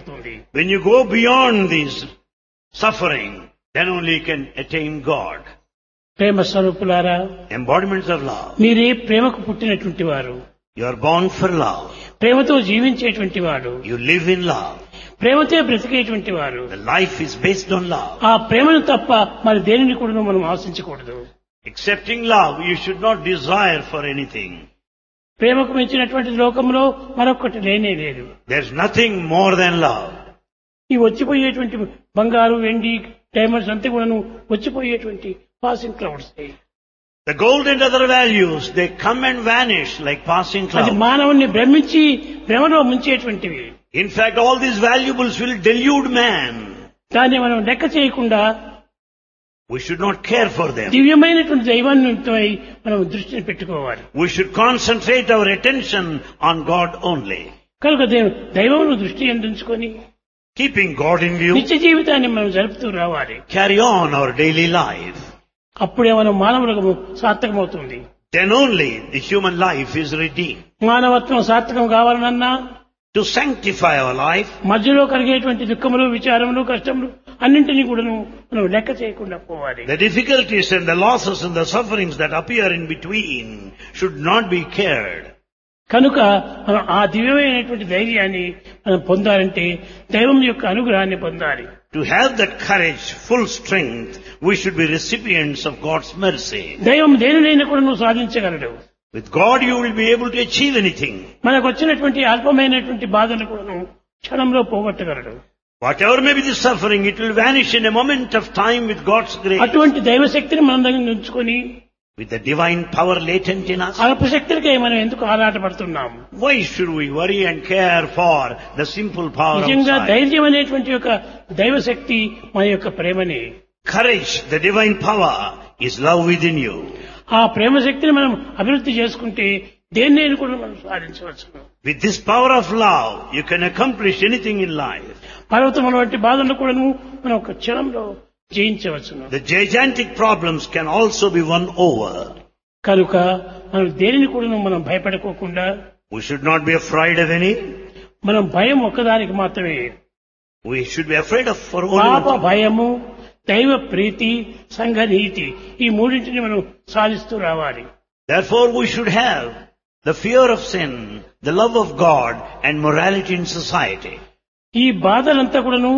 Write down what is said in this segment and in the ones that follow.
అవుతుంది When you go beyond this suffering, then only you can attain God. ప్రేమ స్వరూపులారా Embodiments of love. మీరే ప్రేమకు పుట్టినటువంటి వారు You are born for love. ప్రేమతో జీవించేటువంటి వాడు You live in love. ప్రేమతో బ్రతికేటువంటి వారు The life is based on love. ఆ ప్రేమను తప్ప మరి దేనిని కూడా మనం ఆశించకూడదు Accepting love, you should not desire for anything. ప్రేమకు మించినటువంటి లోకంలో మరొకటి లేనే లేదు There's nothing more than love. ఈ వచ్చిపోయేటువంటి బంగారు వెండి డైమండ్స్ అంతా కూడాను వచ్చిపోయేటువంటి passing clouds The gold and other values, they come and vanish like passing అది clouds. మానవుణ్ణి భ్రమించి భ్రమలో ముంచేటువంటివి In fact, all these valuables will delude man. దాన్ని మనం లెక్క చేయకుండా We should not care for them. దివ్యమైనటువంటి దైవాన్ని మనం దృష్టిని పెట్టుకోవాలి We should concentrate our attention on God only. కనుక దేవు- దైవమును దృష్టి ఎందుకొని Keeping God in view, నిత్య జీవితాన్ని మనం జరుపుతూ రావాలి carry on our daily life. అప్పుడే మనం మానవులకు సార్థకమవుతుంది Then only the human life is redeemed. మానవత్వం సార్థకం కావాలనన్నా To sanctify our life, మధ్యలో కలిగేటువంటి దుఃఖములు విచారములు కష్టములు అన్నింటినీ కూడాను మనం లెక్క చేయకుండా పోవాలి the difficulties and the losses and the sufferings that appear in between should not be cared. కనుక మనం ఆ దివ్యమైనటువంటి ధైర్యాన్ని మనం పొందాలంటే దైవం యొక్క అనుగ్రహాన్ని పొందాలి To have that courage, full strength, we should be recipients of God's mercy. దైవం దేనినైనా కూడా నువ్వు సాధించగలడు With God you will be able to achieve anything. మనకు వచ్చినటువంటి అల్పమైనటువంటి బాధను కూడాను క్షణంలో పోగొట్టగలడు Whatever may be the suffering, it will vanish in a moment of time with God's grace. అటువంటి దైవశక్తిని మన దగ్గర ఉంచుకొని With the divine power latent in us. అల్పశక్తులకై మనం ఎందుకు ఆరాటపడుతున్నాము Why should we worry and care for the simple power నిజంగా outside? ధైర్యం అనేటువంటి యొక్క దైవశక్తి మన యొక్క ప్రేమని Courage, the divine power, is love within you. ఆ ప్రేమ శక్తిని మనం అభివృద్ధి చేసుకుంటే దేన్నైనా కూడా మనం సాధించవచ్చు With this power of love, you can accomplish anything in life. పర్వతం వంటి బాధలను కూడాను మనం ఒక క్షణంలో జయించవచ్చును The gigantic problems can also be won over. కనుక మనం దేనిని కూడా మనం భయపడుకోకుండా We should not be afraid of any. మనం భయం ఒక్కదానికి మాత్రమే We should be afraid of for only పాప one thing. భయము దైవ ప్రీతి సంఘ నీతి ఈ మూడింటిని మనం సాధిస్తూ రావాలి Therefore, we should have the fear of sin, the love of God, and morality in society. ఈ బాధలంతా కూడాను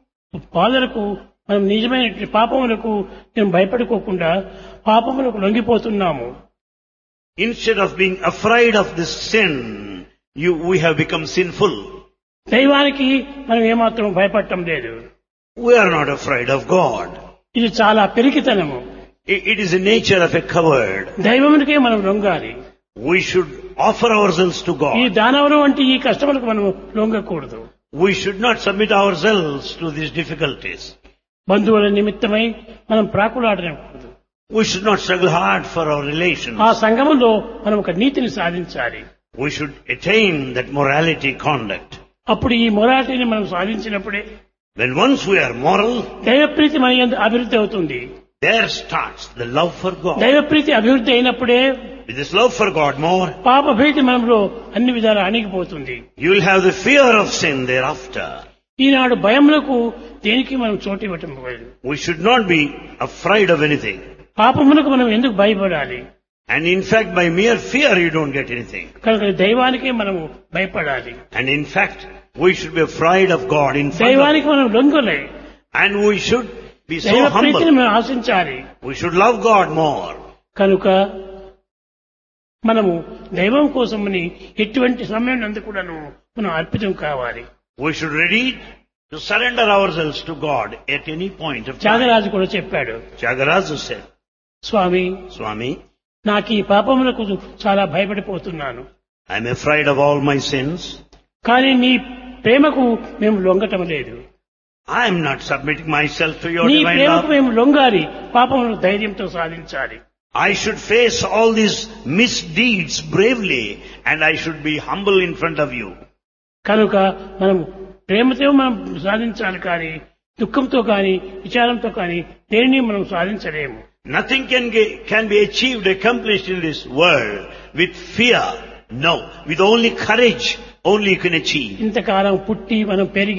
బాధలకు మనం నిజమైన పాపములకు మేము భయపడుకోకుండా పాపములకు లొంగిపోతున్నాము Instead of being afraid of this sin, you, we have become sinful. దైవానికి మనం ఏమాత్రం భయపడటం లేదు We are not afraid of God. ఇది చాలా పెరిగితనము I- It is the nature of a coward. దైవమునికే మనం లొంగాలి We should offer ourselves to ఈ God. దానవరం వంటి ఈ కష్టములకు మనం లొంగకూడదు We should not submit ourselves to these difficulties. బంధువుల నిమిత్తమై మనం ప్రాకులాడకూడదు We should not struggle hard for our ఆ relations. సంఘములో మనం ఒక నీతిని సాధించాలి We should attain that morality conduct. అప్పుడు ఈ మొరాటిని మనం సాధించినప్పుడే When once we are moral, దైవప్రీతి మన యందు అభివృద్ధి అవుతుంది there starts the love for God. దైవప్రీతి అభివృద్ధి అయినప్పుడే With this love for God more, పాప భీతి మనలో అన్ని విధాలు అణిగిపోతుంది you will have the fear of sin thereafter. ఈనాడు భయములకు దేనికి మనం చోటు ఇవ్వటం లేదు We should not be afraid of anything. పాపములకు మనం ఎందుకు భయపడాలి And in fact, by mere fear, you don't get anything. కనుక దైవానికే మనము భయపడాలి And in fact, we should be afraid of God in front of దైవానికి మనం లొంగలే And we should be so దైవ ప్రీతిని humble. మనం ఆశించాలి We should love God more. కనుక మనము దైవం కోసమని ఎటువంటి సమయం నందు కూడాను మనం అర్పితం కావాలి We should ready to surrender ourselves to God at any point of time. Tyagaraju కూడా చెప్పాడు Tyagaraja said, స్వామి Swami, నాకు ఈ పాపములకు చాలా భయపడిపోతున్నాను I'm afraid of all my sins. కానీ నీ ప్రేమకు మేము లొంగటం లేదు I'm not submitting myself to your నీ divine ప్రేమకు love. మేము లొంగాలి పాపమును ధైర్యంతో సాధించాలి I should face all these misdeeds bravely and I should be humble in front of you. కనుక మనం ప్రేమతో మనం సాధించాలి కానీ దుఃఖంతో కానీ విచారంతో కానీ దేనిని మనం సాధించలేము Nothing can, ge- can be achieved, accomplished in this world with fear. No. With only courage, only you can achieve. ఇంతకాలం పుట్టి మనం పెరిగి